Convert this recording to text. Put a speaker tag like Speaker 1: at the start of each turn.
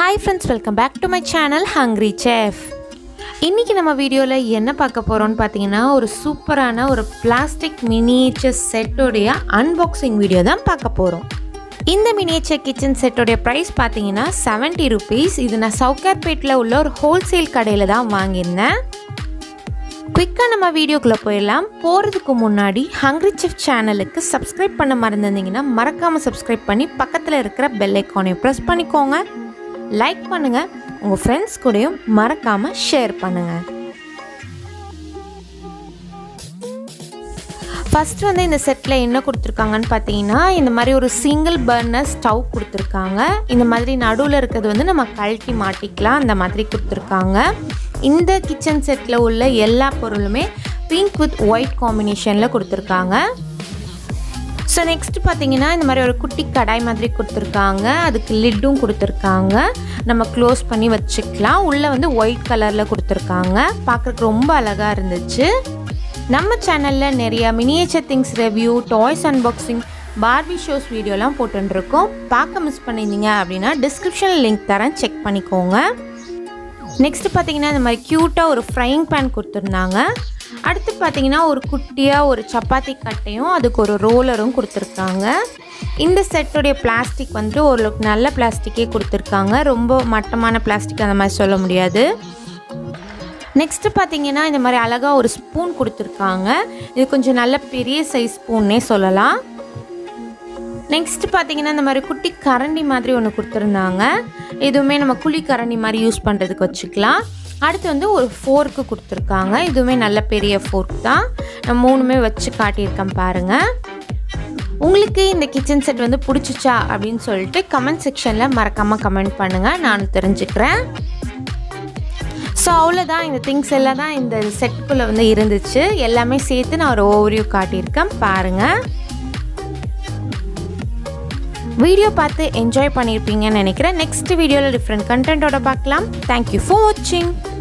Speaker 1: hi friends welcome back to my channel hungry chef இன்றைக்கி நம்ம வீடியோவில் என்ன பார்க்க போகிறோம்னு பார்த்தீங்கன்னா ஒரு சூப்பரான ஒரு பிளாஸ்டிக் மினியேச்சர் செட்டோடைய அன்பாக்சிங் வீடியோ தான் பார்க்க போகிறோம் இந்த மினியேச்சர் கிச்சன் செட்டோடைய ப்ரைஸ் பார்த்தீங்கன்னா செவன்ட்டி ருபீஸ் இது நான் சவுகார்பேட்டில் உள்ள ஒரு ஹோல்சேல் கடையில் தான் வாங்கியிருந்தேன் குயிக்காக நம்ம வீடியோக்குள்ளே போயிடலாம் போகிறதுக்கு முன்னாடி ஹங்க்ரி செஃப் சேனலுக்கு சப்ஸ்கிரைப் பண்ண மறந்துருந்தீங்கன்னா மறக்காமல் சப்ஸ்கிரைப் பண்ணி பக்கத்தில் இருக்கிற பெல் ஐக்கானையும் ப்ரெஸ் பண்ணிக்கோங்க லைக் பண்ணுங்கள் உங்கள் ஃப்ரெண்ட்ஸ் கூடயும் மறக்காமல் ஷேர் பண்ணுங்கள் ஃபஸ்ட் வந்து இந்த செட்டில் என்ன கொடுத்துருக்காங்கன்னு பார்த்தீங்கன்னா இந்த மாதிரி ஒரு சிங்கிள் பர்னர் ஸ்டவ் கொடுத்துருக்காங்க இந்த மாதிரி நடுவில் இருக்கிறது வந்து நம்ம கழட்டி மாட்டிக்கலாம் அந்த மாதிரி கொடுத்துருக்காங்க இந்த கிச்சன் செட்டில் உள்ள எல்லா பொருளுமே பிங்க் வித் ஒயிட் காம்பினேஷனில் கொடுத்துருக்காங்க ஸோ நெக்ஸ்ட் பார்த்தீங்கன்னா இந்த மாதிரி ஒரு குட்டி கடாய் மாதிரி கொடுத்துருக்காங்க அதுக்கு லிட்டும் கொடுத்துருக்காங்க நம்ம க்ளோஸ் பண்ணி வச்சுக்கலாம் உள்ளே வந்து ஒயிட் கலரில் கொடுத்துருக்காங்க பார்க்குறதுக்கு ரொம்ப அழகாக இருந்துச்சு நம்ம சேனலில் நிறையா miniature things review toys unboxing Barbie shows வீடியோலாம் போட்டுருக்கோம் பார்க்க மிஸ் பண்ணியிருந்தீங்க அப்படின்னா டிஸ்கிரிப்ஷனில் லிங்க் தரேன் செக் பண்ணிக்கோங்க நெக்ஸ்ட் பார்த்தீங்கன்னா இந்த மாதிரி க்யூட்டாக ஒரு ஃப்ரைங் பேன் கொடுத்துருந்தாங்க அடுத்து பார்த்தீங்கன்னா ஒரு குட்டியாக ஒரு சப்பாத்தி கட்டையும் அதுக்கு ஒரு ரோலரும் கொடுத்துருக்காங்க இந்த செட்டுடைய பிளாஸ்டிக் வந்துட்டு ஓரளவுக்கு நல்ல பிளாஸ்டிக்கே கொடுத்துருக்காங்க ரொம்ப மட்டமான பிளாஸ்டிக் அந்த மாதிரி சொல்ல முடியாது நெக்ஸ்ட்டு பார்த்தீங்கன்னா இந்த மாதிரி அழகாக ஒரு ஸ்பூன் கொடுத்துருக்காங்க இது கொஞ்சம் நல்ல பெரிய சைஸ் ஸ்பூன்னே சொல்லலாம் நெக்ஸ்ட் பார்த்தீங்கன்னா இந்த மாதிரி குட்டி கரண்டி மாதிரி ஒன்று கொடுத்துருந்தாங்க இதுவுமே நம்ம குழி கரண்டி மாதிரி யூஸ் பண்ணுறதுக்கு வச்சுக்கலாம் அடுத்து வந்து ஒரு ஃபோர்க்கு கொடுத்துருக்காங்க இதுவுமே நல்ல பெரிய ஃபோர்க் தான் நான் மூணுமே வச்சு காட்டியிருக்கேன் பாருங்கள் உங்களுக்கு இந்த கிச்சன் செட் வந்து பிடிச்சிச்சா அப்படின்னு சொல்லிட்டு கமெண்ட் செக்ஷனில் மறக்காமல் கமெண்ட் பண்ணுங்கள் நான் தெரிஞ்சுக்கிறேன் ஸோ அவ்வளோதான் இந்த திங்ஸ் எல்லாம் தான் இந்த செட்டுக்குள்ளே வந்து இருந்துச்சு எல்லாமே சேர்த்து நான் ஒரு ஓவரியூ காட்டியிருக்கேன் பாருங்கள் வீடியோ பார்த்து என்ஜாய் பண்ணியிருப்பீங்கன்னு நினைக்கிறேன் நெக்ஸ்ட் வீடியோவில் டிஃப்ரெண்ட் கண்டென்ட்டோட பார்க்கலாம் தேங்க்யூ ஃபார் வாட்சிங்